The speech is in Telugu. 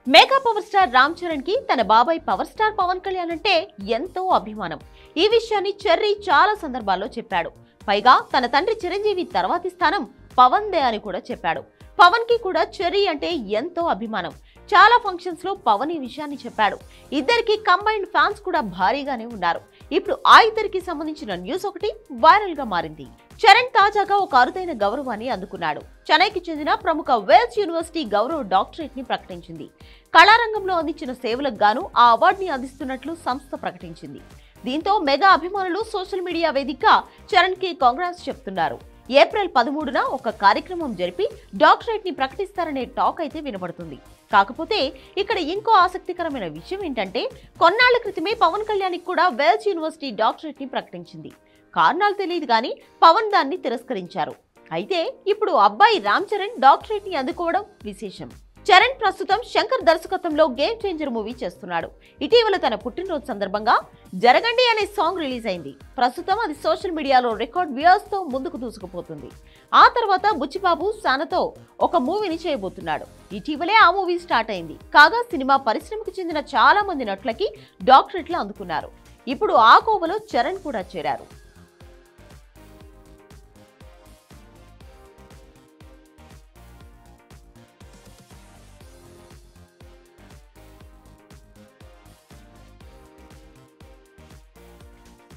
mega power star Ram Charan కి తన బాబాయ్ పవర్ స్టార్ పవన్ కళ్యాణ్ అంటే ఎంతో అభిమానం ఈ విషయాన్ని చెర్రీ చాలా సందర్భాల్లో చెప్పాడు పైగా తన తండ్రి చిరంజీవి తర్వాతి స్థానం పవన్ దే అని కూడా చెప్పాడు పవన్ కి కూడా చెర్రీ అంటే ఎంతో అభిమానం చాలా ఫంక్షన్స్ లో పవన్ ఈ విషయాన్ని చెప్పాడు ఇద్దరికి కంబైన్డ్ ఫ్యాన్స్ కూడా భారీగానే ఉన్నారు ఇప్పుడు ఆ ఇద్దరికి సంబంధించిన న్యూస్ ఒకటి వైరల్ గా మారింది చరణ్ తాజాగా ఒక అరుదైన గౌరవాన్ని అందుకున్నాడు చెన్నైకి చెందిన ప్రముఖ వెల్స్ యూనివర్సిటీ గౌరవ డాక్టరేట్ ని ప్రకటించింది కళారంగంలో అందించిన సేవలకు గాను ఆ అవార్డుని అందిస్తున్నట్లు సంస్థ ప్రకటించింది దీంతో మెగా అభిమానులు సోషల్ మీడియా వేదిక చరణ్ కి కాంగ్రెస్ చెప్తున్నారు ఏప్రిల్ పదమూడున ఒక కార్యక్రమం జరిపి డాక్టరేట్ ని ప్రకటిస్తారనే టాక్ అయితే వినబడుతుంది కాకపోతే ఇక్కడ ఇంకో ఆసక్తికరమైన విషయం ఏంటంటే కొన్నాళ్ల క్రితమే పవన్ కళ్యాణ్కి కూడా వెల్స్ యూనివర్సిటీ డాక్టరేట్ ని ప్రకటించింది కారణాలు తెలియదు కానీ పవన్ దాన్ని తిరస్కరించారు అయితే ఇప్పుడు అబ్బాయి రామ్ చరణ్ డాక్టరేట్ ని అందుకోవడం విశేషం చరణ్ ప్రస్తుతం శంకర్ దర్శకత్వంలో గేమ్ చేంజర్ మూవీ చేస్తున్నాడు ఇటీవల తన పుట్టినరోజు సందర్భంగా జరగండి అనే సాంగ్ రిలీజ్ అయింది ప్రస్తుతం అది సోషల్ మీడియాలో రికార్డ్ వ్యూస్ తో ముందుకు దూసుకుపోతుంది ఆ తర్వాత బుచ్చిబాబు సానతో ఒక మూవీని చేయబోతున్నాడు ఇటీవలే ఆ మూవీ స్టార్ట్ అయింది కాగా సినిమా పరిశ్రమకు చెందిన చాలా మంది నటులకి డాక్టరేట్లు అందుకున్నారు ఇప్పుడు ఆ కోవలో చరణ్ కూడా చేరారు